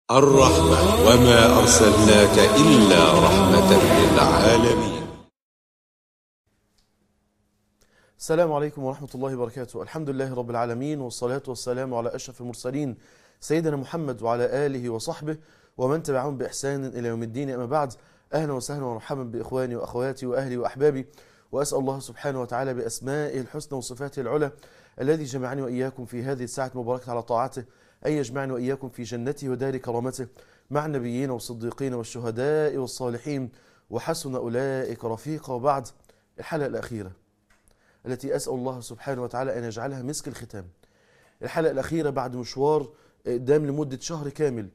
الرحمة وما أرسلناك إلا رحمة للعالمين السلام عليكم ورحمة الله وبركاته الحمد لله رب العالمين والصلاة والسلام على أشرف المرسلين سيدنا محمد وعلى آله وصحبه ومن تبعهم بإحسان إلى يوم الدين أما بعد أهلا وسهلا ومرحبا بإخواني وأخواتي وأهلي وأحبابي وأسأل الله سبحانه وتعالى بأسمائه الحسنى وصفاته العلى الذي جمعني وإياكم في هذه الساعة المباركة على طاعته أن يجمعني وإياكم في جنته ودار كرامته مع النبيين والصديقين والشهداء والصالحين وحسن أولئك رفيقا وبعد الحلقة الأخيرة التي أسأل الله سبحانه وتعالى أن يجعلها مسك الختام الحلقة الأخيرة بعد مشوار دام لمدة شهر كامل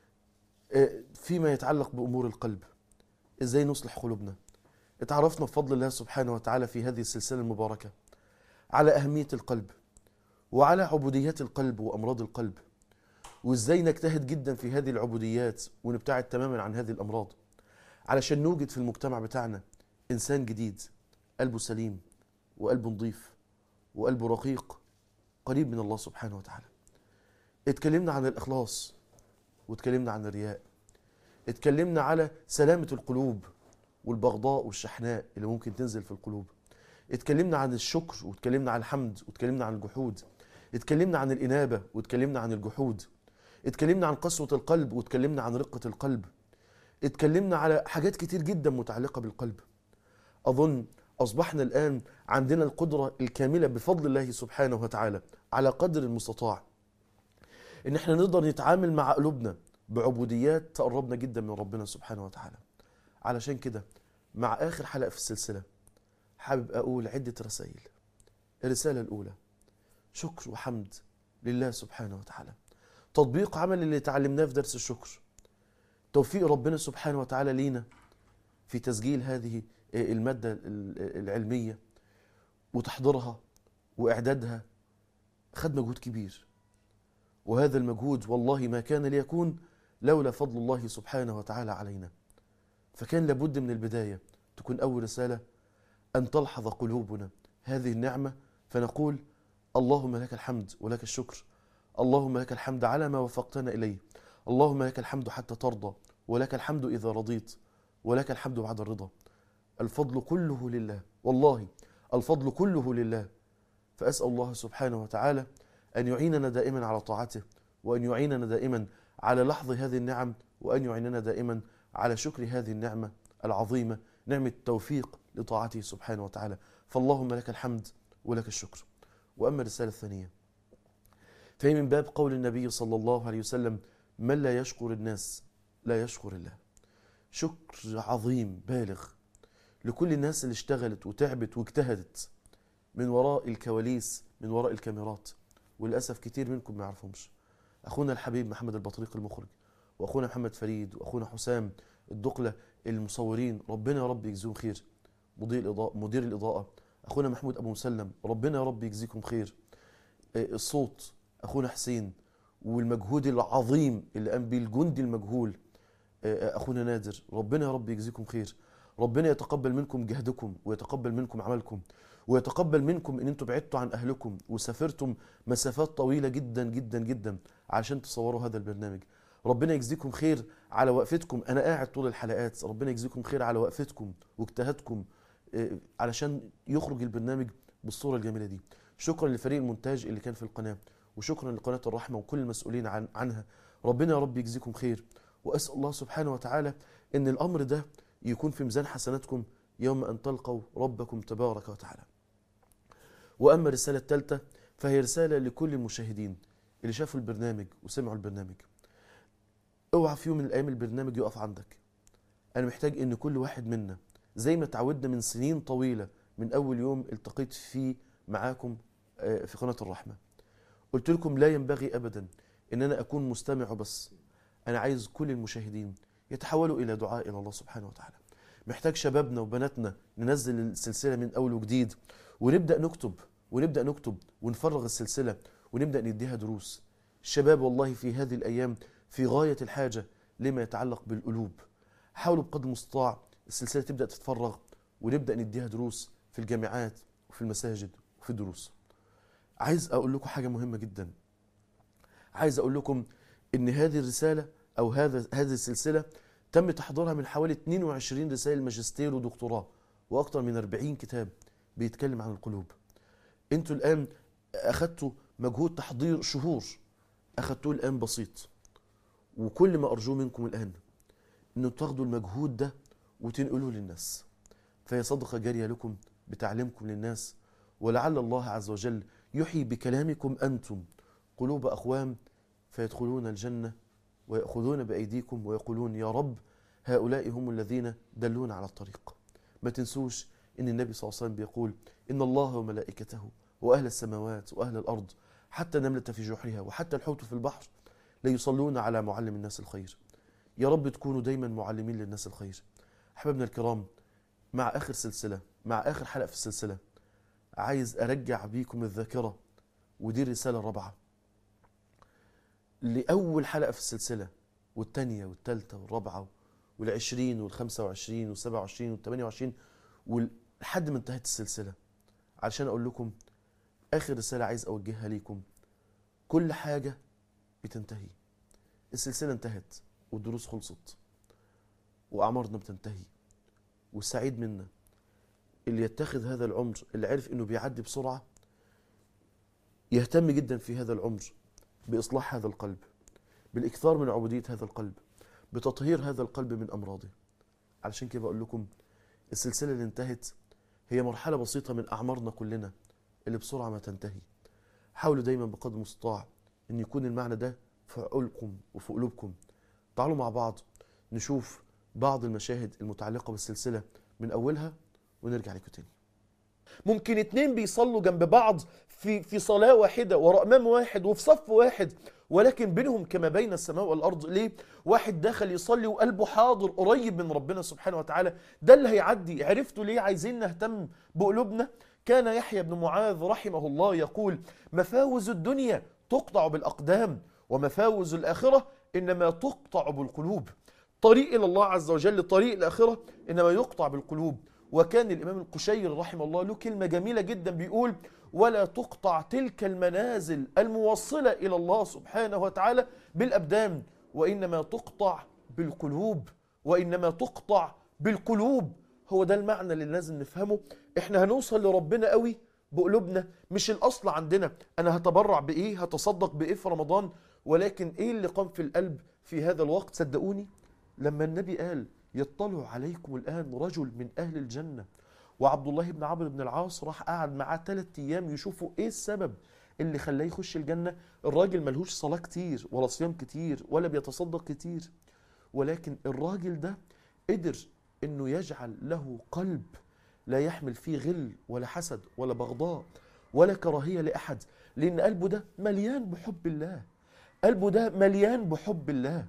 فيما يتعلق بأمور القلب إزاي نصلح قلوبنا اتعرفنا بفضل الله سبحانه وتعالى في هذه السلسلة المباركة على أهمية القلب وعلى عبوديات القلب وأمراض القلب وإزاي نجتهد جدا في هذه العبوديات ونبتعد تماما عن هذه الأمراض علشان نوجد في المجتمع بتاعنا إنسان جديد قلبه سليم وقلبه نظيف وقلبه رقيق قريب من الله سبحانه وتعالى اتكلمنا عن الإخلاص واتكلمنا عن الرياء اتكلمنا على سلامة القلوب والبغضاء والشحناء اللي ممكن تنزل في القلوب اتكلمنا عن الشكر واتكلمنا عن الحمد واتكلمنا عن الجحود اتكلمنا عن الإنابة واتكلمنا عن الجحود اتكلمنا عن قسوة القلب واتكلمنا عن رقة القلب اتكلمنا على حاجات كتير جدا متعلقة بالقلب أظن أصبحنا الآن عندنا القدرة الكاملة بفضل الله سبحانه وتعالى على قدر المستطاع إن احنا نقدر نتعامل مع قلوبنا بعبوديات تقربنا جدا من ربنا سبحانه وتعالى علشان كده مع آخر حلقة في السلسلة حابب أقول عدة رسائل الرسالة الأولى شكر وحمد لله سبحانه وتعالى تطبيق عمل اللي تعلمناه في درس الشكر توفيق ربنا سبحانه وتعالى لينا في تسجيل هذه المادة العلمية وتحضيرها وإعدادها خد مجهود كبير وهذا المجهود والله ما كان ليكون لولا فضل الله سبحانه وتعالى علينا فكان لابد من البداية تكون أول رسالة أن تلحظ قلوبنا هذه النعمة فنقول اللهم لك الحمد ولك الشكر اللهم لك الحمد على ما وفقتنا إليه اللهم لك الحمد حتى ترضى ولك الحمد إذا رضيت ولك الحمد بعد الرضا الفضل كله لله والله الفضل كله لله فأسأل الله سبحانه وتعالى أن يعيننا دائما على طاعته وأن يعيننا دائما على لحظ هذه النعم وأن يعيننا دائما على شكر هذه النعمة العظيمة نعمة التوفيق لطاعته سبحانه وتعالى فاللهم لك الحمد ولك الشكر وأما الرسالة الثانية فهي من باب قول النبي صلى الله عليه وسلم من لا يشكر الناس لا يشكر الله شكر عظيم بالغ لكل الناس اللي اشتغلت وتعبت واجتهدت من وراء الكواليس من وراء الكاميرات وللأسف كتير منكم ما يعرفهمش أخونا الحبيب محمد البطريق المخرج وأخونا محمد فريد وأخونا حسام الدقلة المصورين ربنا يا رب يجزيهم خير مدير الإضاءة مدير الإضاءة أخونا محمود أبو مسلم ربنا يا رب يجزيكم خير الصوت أخونا حسين والمجهود العظيم اللي قام بيه الجندي المجهول أخونا نادر ربنا يا رب يجزيكم خير ربنا يتقبل منكم جهدكم ويتقبل منكم عملكم ويتقبل منكم ان انتم بعدتوا عن اهلكم وسافرتم مسافات طويله جدا جدا جدا عشان تصوروا هذا البرنامج ربنا يجزيكم خير على وقفتكم انا قاعد طول الحلقات ربنا يجزيكم خير على وقفتكم واجتهادكم علشان يخرج البرنامج بالصوره الجميله دي شكرا لفريق المونتاج اللي كان في القناه وشكرا لقناه الرحمه وكل المسؤولين عن عنها ربنا يا رب يجزيكم خير واسال الله سبحانه وتعالى ان الامر ده يكون في ميزان حسناتكم يوم ان تلقوا ربكم تبارك وتعالى واما الرساله الثالثه فهي رساله لكل المشاهدين اللي شافوا البرنامج وسمعوا البرنامج اوعى في يوم من الايام البرنامج يقف عندك انا محتاج ان كل واحد منا زي ما تعودنا من سنين طويله من اول يوم التقيت فيه معاكم في قناه الرحمه قلت لكم لا ينبغي ابدا ان انا اكون مستمع بس انا عايز كل المشاهدين يتحولوا الى دعاء الى الله سبحانه وتعالى محتاج شبابنا وبناتنا ننزل السلسله من اول وجديد ونبدا نكتب ونبدا نكتب ونفرغ السلسله ونبدا نديها دروس الشباب والله في هذه الايام في غايه الحاجه لما يتعلق بالقلوب حاولوا بقدر المستطاع السلسله تبدا تتفرغ ونبدا نديها دروس في الجامعات وفي المساجد وفي الدروس عايز اقول لكم حاجه مهمه جدا عايز اقول لكم ان هذه الرساله او هذا هذه السلسله تم تحضيرها من حوالي 22 رسائل ماجستير ودكتوراه واكثر من 40 كتاب بيتكلم عن القلوب انتوا الان اخذتوا مجهود تحضير شهور اخذتوه الان بسيط وكل ما ارجوه منكم الان انه تاخدوا المجهود ده وتنقلوه للناس فهي صدقه جاريه لكم بتعليمكم للناس ولعل الله عز وجل يحيي بكلامكم انتم قلوب اقوام فيدخلون الجنه وياخذون بايديكم ويقولون يا رب هؤلاء هم الذين دلونا على الطريق ما تنسوش ان النبي صلى الله عليه وسلم بيقول ان الله وملائكته واهل السماوات واهل الارض حتى نمله في جحرها وحتى الحوت في البحر ليصلون على معلم الناس الخير يا رب تكونوا دايما معلمين للناس الخير احبابنا الكرام مع اخر سلسله مع اخر حلقه في السلسله عايز ارجع بيكم الذاكره ودي الرساله الرابعه لاول حلقه في السلسله والثانيه والثالثه والرابعه والعشرين والخمسة وعشرين والسبعة وعشرين والثمانية وعشرين لحد ما انتهت السلسلة علشان أقول لكم آخر رسالة عايز أوجهها ليكم كل حاجة بتنتهي السلسلة انتهت والدروس خلصت وأعمارنا بتنتهي والسعيد منا اللي يتخذ هذا العمر اللي عرف انه بيعدي بسرعة يهتم جدا في هذا العمر بإصلاح هذا القلب بالإكثار من عبودية هذا القلب بتطهير هذا القلب من أمراضه علشان كده بقول لكم السلسلة اللي انتهت هي مرحلة بسيطة من أعمارنا كلنا اللي بسرعة ما تنتهي حاولوا دايما بقدر المستطاع أن يكون المعنى ده في عقولكم وفي قلوبكم تعالوا مع بعض نشوف بعض المشاهد المتعلقة بالسلسلة من أولها ونرجع لكم تاني ممكن اتنين بيصلوا جنب بعض في في صلاة واحدة ورا إمام واحد وفي صف واحد ولكن بينهم كما بين السماء والأرض ليه؟ واحد دخل يصلي وقلبه حاضر قريب من ربنا سبحانه وتعالى ده اللي هيعدي عرفتوا ليه عايزين نهتم بقلوبنا؟ كان يحيى بن معاذ رحمه الله يقول مفاوز الدنيا تقطع بالأقدام ومفاوز الآخرة إنما تقطع بالقلوب طريق إلى الله عز وجل طريق الآخرة إنما يقطع بالقلوب وكان الإمام القشير رحمه الله له كلمة جميلة جدا بيقول ولا تقطع تلك المنازل الموصلة إلى الله سبحانه وتعالى بالأبدان وإنما تقطع بالقلوب وإنما تقطع بالقلوب هو ده المعنى اللي لازم نفهمه احنا هنوصل لربنا قوي بقلوبنا مش الأصل عندنا أنا هتبرع بإيه هتصدق بإيه في رمضان ولكن إيه اللي قام في القلب في هذا الوقت صدقوني لما النبي قال يطلع عليكم الآن رجل من أهل الجنة وعبد الله بن عمرو بن العاص راح قعد معاه ثلاث أيام يشوفوا إيه السبب اللي خلاه يخش الجنة الراجل ملهوش صلاة كتير ولا صيام كتير ولا بيتصدق كتير ولكن الراجل ده قدر إنه يجعل له قلب لا يحمل فيه غل ولا حسد ولا بغضاء ولا كراهية لأحد لأن قلبه ده مليان بحب الله قلبه ده مليان بحب الله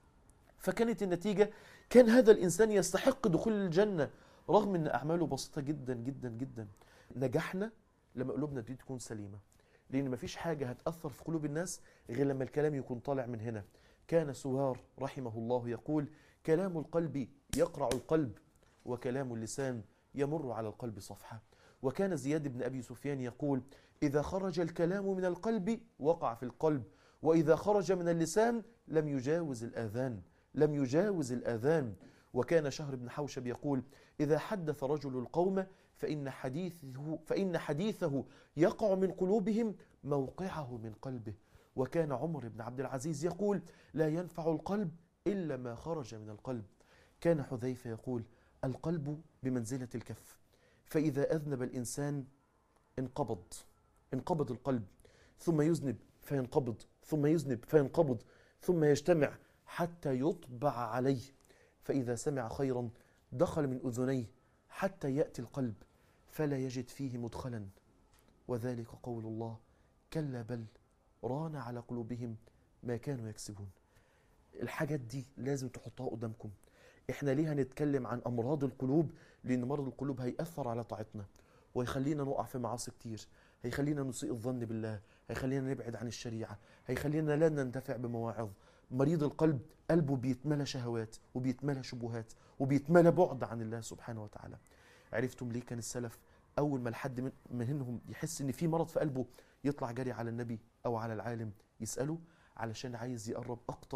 فكانت النتيجة كان هذا الإنسان يستحق دخول الجنة رغم أن أعماله بسيطة جدا جدا جدا نجحنا لما قلوبنا دي تكون سليمة لأن مفيش حاجة هتأثر في قلوب الناس غير لما الكلام يكون طالع من هنا كان سوار رحمه الله يقول كلام القلب يقرع القلب وكلام اللسان يمر على القلب صفحة وكان زياد بن أبي سفيان يقول إذا خرج الكلام من القلب وقع في القلب وإذا خرج من اللسان لم يجاوز الآذان لم يجاوز الآذان وكان شهر بن حوشب يقول إذا حدث رجل القوم فإن حديثه, فإن حديثه يقع من قلوبهم موقعه من قلبه وكان عمر بن عبد العزيز يقول لا ينفع القلب إلا ما خرج من القلب كان حذيفة يقول القلب بمنزلة الكف فإذا أذنب الإنسان انقبض انقبض القلب ثم يذنب فينقبض ثم يذنب فينقبض ثم يجتمع حتى يطبع عليه فإذا سمع خيرا دخل من أذنيه حتى يأتي القلب فلا يجد فيه مدخلا وذلك قول الله كلا بل ران على قلوبهم ما كانوا يكسبون الحاجات دي لازم تحطها قدامكم احنا ليه هنتكلم عن امراض القلوب لان مرض القلوب هيأثر على طاعتنا ويخلينا نقع في معاصي كتير هيخلينا نسيء الظن بالله هيخلينا نبعد عن الشريعة هيخلينا لا ننتفع بمواعظ مريض القلب قلبه بيتملى شهوات وبيتملى شبهات وبيتملى بعد عن الله سبحانه وتعالى عرفتم ليه كان السلف اول ما الحد من منهم يحس ان في مرض في قلبه يطلع جري على النبي او على العالم يساله علشان عايز يقرب اكتر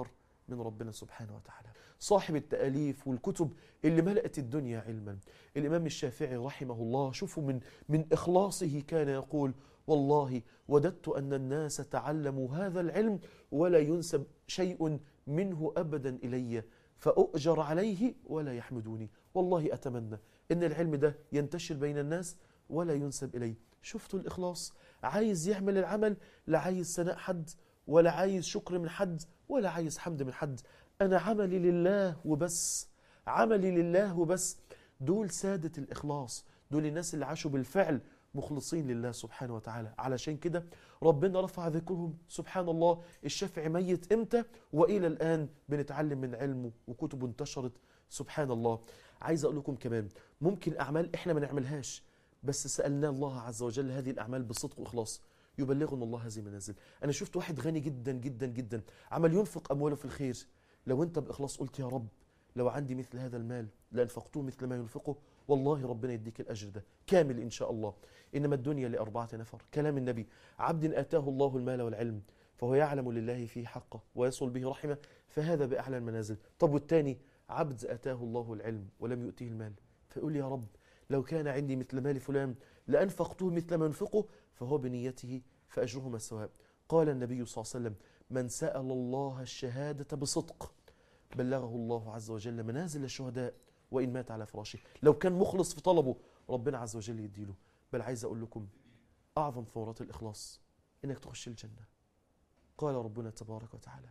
من ربنا سبحانه وتعالى صاحب التأليف والكتب اللي ملأت الدنيا علما الإمام الشافعي رحمه الله شوفوا من من إخلاصه كان يقول والله وددت أن الناس تعلموا هذا العلم ولا ينسب شيء منه أبدا إلي فأؤجر عليه ولا يحمدوني والله أتمنى أن العلم ده ينتشر بين الناس ولا ينسب إلي شفتوا الإخلاص عايز يعمل العمل لا عايز ثناء حد ولا عايز شكر من حد ولا عايز حمد من حد أنا عملي لله وبس عملي لله وبس دول سادة الإخلاص دول الناس اللي عاشوا بالفعل مخلصين لله سبحانه وتعالى علشان كده ربنا رفع ذكرهم سبحان الله الشافعي ميت امتى والى الان بنتعلم من علمه وكتبه انتشرت سبحان الله عايز اقول لكم كمان ممكن اعمال احنا ما نعملهاش بس سالنا الله عز وجل هذه الاعمال بصدق واخلاص يبلغنا الله هذه المنازل انا شفت واحد غني جدا جدا جدا عمل ينفق امواله في الخير لو انت باخلاص قلت يا رب لو عندي مثل هذا المال لانفقته مثل ما ينفقه والله ربنا يديك الاجر ده كامل ان شاء الله انما الدنيا لاربعه نفر كلام النبي عبد اتاه الله المال والعلم فهو يعلم لله فيه حقه ويصل به رحمه فهذا باعلى المنازل طب والثاني عبد اتاه الله العلم ولم يؤتيه المال فيقول يا رب لو كان عندي مثل مال فلان لانفقته مثل ما ينفقه فهو بنيته فاجرهما سواء قال النبي صلى الله عليه وسلم من سال الله الشهاده بصدق بلغه الله عز وجل منازل الشهداء وإن مات على فراشه لو كان مخلص في طلبه ربنا عز وجل يديله بل عايز أقول لكم أعظم ثمرات الإخلاص إنك تخش الجنة قال ربنا تبارك وتعالى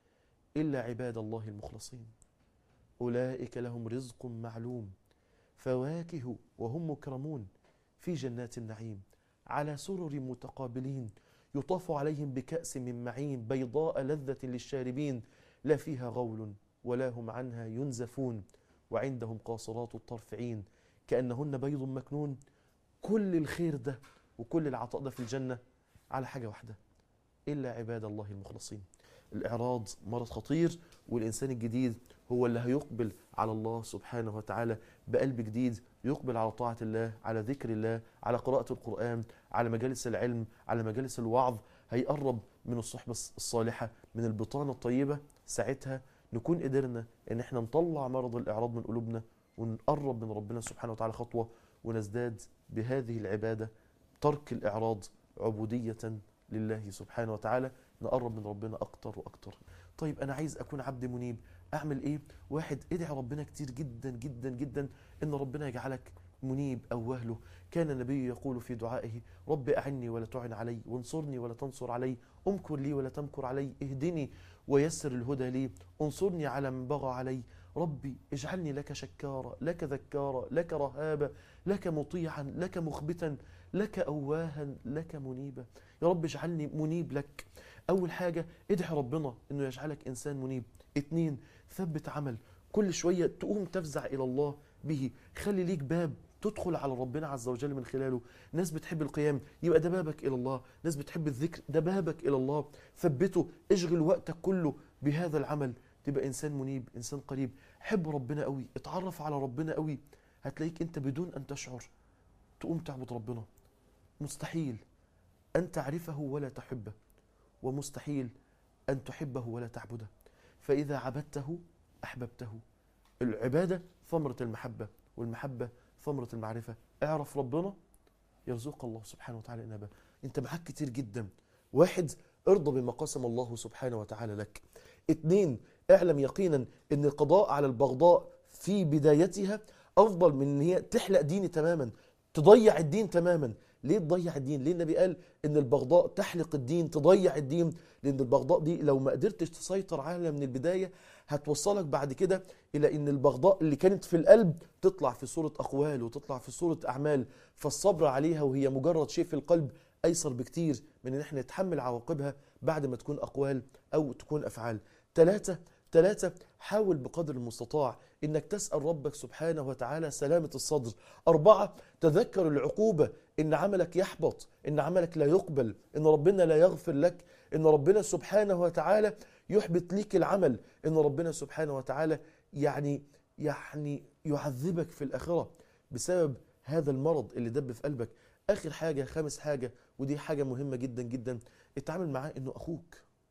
إلا عباد الله المخلصين أولئك لهم رزق معلوم فواكه وهم مكرمون في جنات النعيم على سرر متقابلين يطاف عليهم بكأس من معين بيضاء لذة للشاربين لا فيها غول ولا هم عنها ينزفون وعندهم قاصرات الطرف عين كأنهن بيض مكنون كل الخير ده وكل العطاء ده في الجنة على حاجة واحدة إلا عباد الله المخلصين الإعراض مرض خطير والإنسان الجديد هو اللي هيقبل على الله سبحانه وتعالى بقلب جديد يقبل على طاعة الله على ذكر الله على قراءة القرآن على مجالس العلم على مجالس الوعظ هيقرب من الصحبة الصالحة من البطانة الطيبة ساعتها نكون قدرنا ان احنا نطلع مرض الاعراض من قلوبنا ونقرب من ربنا سبحانه وتعالى خطوه ونزداد بهذه العباده ترك الاعراض عبوديه لله سبحانه وتعالى نقرب من ربنا اكتر واكتر طيب انا عايز اكون عبد منيب اعمل ايه واحد ادعي ربنا كتير جدا جدا جدا ان ربنا يجعلك منيب أواه له كان النبي يقول في دعائه رب أعني ولا تعن علي وانصرني ولا تنصر علي أمكر لي ولا تمكر علي اهدني ويسر الهدى لي انصرني على من بغى علي ربي اجعلني لك شكارا لك ذكارا لك رهابا لك مطيعا لك مخبتا لك أواها لك منيبا يا رب اجعلني منيب لك أول حاجة ادعي ربنا أنه يجعلك إنسان منيب اتنين ثبت عمل كل شوية تقوم تفزع إلى الله به خلي ليك باب تدخل على ربنا عز وجل من خلاله ناس بتحب القيام يبقى ده بابك إلى الله ناس بتحب الذكر ده بابك إلى الله ثبته اشغل وقتك كله بهذا العمل تبقى إنسان منيب إنسان قريب حب ربنا قوي اتعرف على ربنا قوي هتلاقيك أنت بدون أن تشعر تقوم تعبد ربنا مستحيل أن تعرفه ولا تحبه ومستحيل أن تحبه ولا تعبده فإذا عبدته أحببته العبادة ثمرة المحبة والمحبة ثمرة المعرفة اعرف ربنا يرزقك الله سبحانه وتعالى إنابة انت معاك كتير جدا واحد ارضى بما قسم الله سبحانه وتعالى لك اتنين اعلم يقينا ان القضاء على البغضاء في بدايتها افضل من ان هي تحلق ديني تماما تضيع الدين تماما ليه تضيع الدين ليه النبي قال ان البغضاء تحلق الدين تضيع الدين لان البغضاء دي لو ما قدرتش تسيطر عليها من البدايه هتوصلك بعد كده الى ان البغضاء اللي كانت في القلب تطلع في صوره اقوال وتطلع في صوره اعمال فالصبر عليها وهي مجرد شيء في القلب ايسر بكتير من ان احنا نتحمل عواقبها بعد ما تكون اقوال او تكون افعال ثلاثه ثلاثة حاول بقدر المستطاع انك تسأل ربك سبحانه وتعالى سلامة الصدر أربعة تذكر العقوبة ان عملك يحبط ان عملك لا يقبل ان ربنا لا يغفر لك ان ربنا سبحانه وتعالى يحبط ليك العمل ان ربنا سبحانه وتعالى يعني يعني يعذبك في الآخرة بسبب هذا المرض اللي دب في قلبك آخر حاجة خامس حاجة ودي حاجة مهمة جدا جدا اتعامل معاه انه أخوك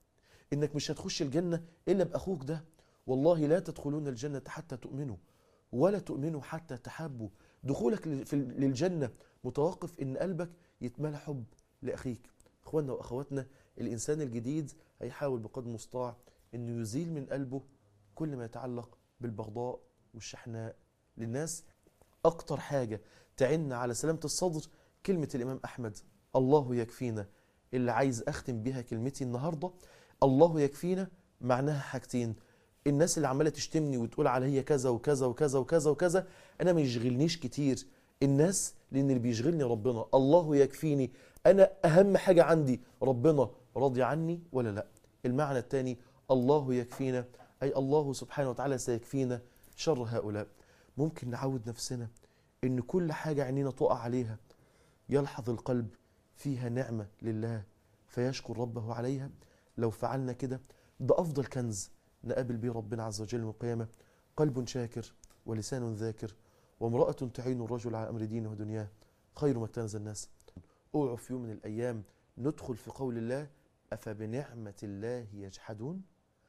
انك مش هتخش الجنه الا باخوك ده والله لا تدخلون الجنه حتى تؤمنوا ولا تؤمنوا حتى تحابوا دخولك لل- في- للجنه متوقف ان قلبك يتملى حب لاخيك اخواننا واخواتنا الانسان الجديد هيحاول بقدر المستطاع انه يزيل من قلبه كل ما يتعلق بالبغضاء والشحناء للناس اكتر حاجه تعن على سلامه الصدر كلمه الامام احمد الله يكفينا اللي عايز اختم بيها كلمتي النهارده الله يكفينا معناها حاجتين الناس اللي عماله تشتمني وتقول عليا كذا وكذا وكذا وكذا وكذا انا ما يشغلنيش كتير الناس لان اللي بيشغلني ربنا الله يكفيني انا اهم حاجه عندي ربنا راضي عني ولا لا المعنى الثاني الله يكفينا اي الله سبحانه وتعالى سيكفينا شر هؤلاء ممكن نعود نفسنا ان كل حاجه عينينا تقع عليها يلحظ القلب فيها نعمه لله فيشكر ربه عليها لو فعلنا كده ده افضل كنز نقابل بيه ربنا عز وجل يوم القيامه قلب شاكر ولسان ذاكر وامراه تعين الرجل على امر دينه ودنياه خير ما اكتنز الناس اوعوا في يوم من الايام ندخل في قول الله افبنعمه الله يجحدون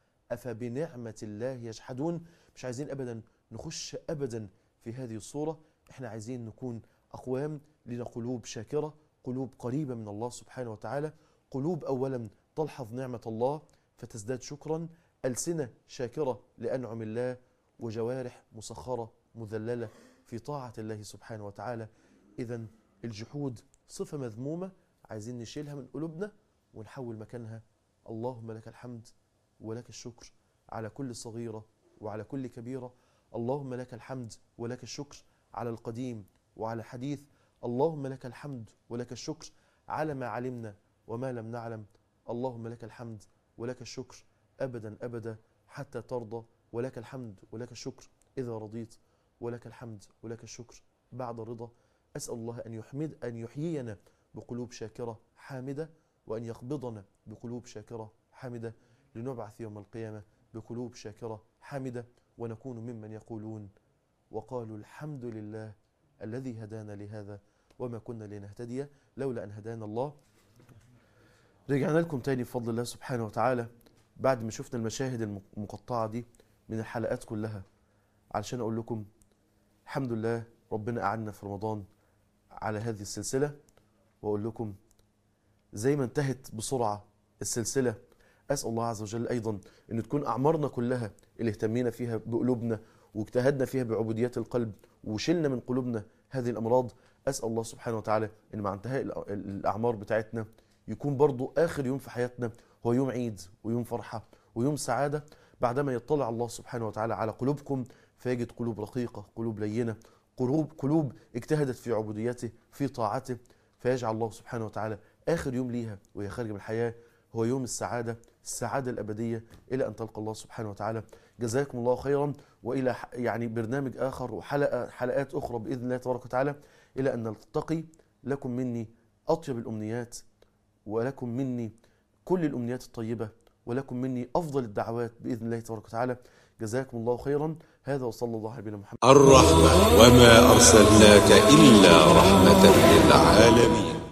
افبنعمه الله يجحدون مش عايزين ابدا نخش ابدا في هذه الصوره احنا عايزين نكون اقوام لنا قلوب شاكره قلوب قريبه من الله سبحانه وتعالى قلوب اولا تلحظ نعمه الله فتزداد شكرا السنه شاكره لانعم الله وجوارح مسخره مذلله في طاعه الله سبحانه وتعالى اذا الجحود صفه مذمومه عايزين نشيلها من قلوبنا ونحول مكانها اللهم لك الحمد ولك الشكر على كل صغيره وعلى كل كبيره اللهم لك الحمد ولك الشكر على القديم وعلى الحديث اللهم لك الحمد ولك الشكر على ما علمنا وما لم نعلم اللهم لك الحمد ولك الشكر ابدا ابدا حتى ترضى ولك الحمد ولك الشكر اذا رضيت ولك الحمد ولك الشكر بعد الرضا اسال الله ان يحمد ان يحيينا بقلوب شاكره حامده وان يقبضنا بقلوب شاكره حامده لنبعث يوم القيامه بقلوب شاكره حامده ونكون ممن يقولون وقالوا الحمد لله الذي هدانا لهذا وما كنا لنهتدي لولا ان هدانا الله رجعنا لكم تاني بفضل الله سبحانه وتعالى بعد ما شفنا المشاهد المقطعه دي من الحلقات كلها علشان اقول لكم الحمد لله ربنا اعنا في رمضان على هذه السلسله واقول لكم زي ما انتهت بسرعه السلسله اسال الله عز وجل ايضا ان تكون اعمارنا كلها اللي اهتمينا فيها بقلوبنا واجتهدنا فيها بعبوديات القلب وشلنا من قلوبنا هذه الامراض اسال الله سبحانه وتعالى ان مع انتهاء الأ- الاعمار بتاعتنا يكون برضو اخر يوم في حياتنا هو يوم عيد ويوم فرحه ويوم سعاده بعدما يطلع الله سبحانه وتعالى على قلوبكم فيجد قلوب رقيقه قلوب لينه قلوب قلوب اجتهدت في عبوديته في طاعته فيجعل الله سبحانه وتعالى اخر يوم ليها وهي خارجه من الحياه هو يوم السعاده السعاده الابديه الى ان تلقى الله سبحانه وتعالى جزاكم الله خيرا والى ح- يعني برنامج اخر وحلقه حلقات اخرى باذن الله تبارك وتعالى الى ان نلتقي لكم مني اطيب الامنيات ولكم مني كل الامنيات الطيبه ولكم مني افضل الدعوات باذن الله تبارك وتعالى جزاكم الله خيرا هذا وصلى الله على نبينا محمد الرحمة وما أرسلناك إلا رحمة للعالمين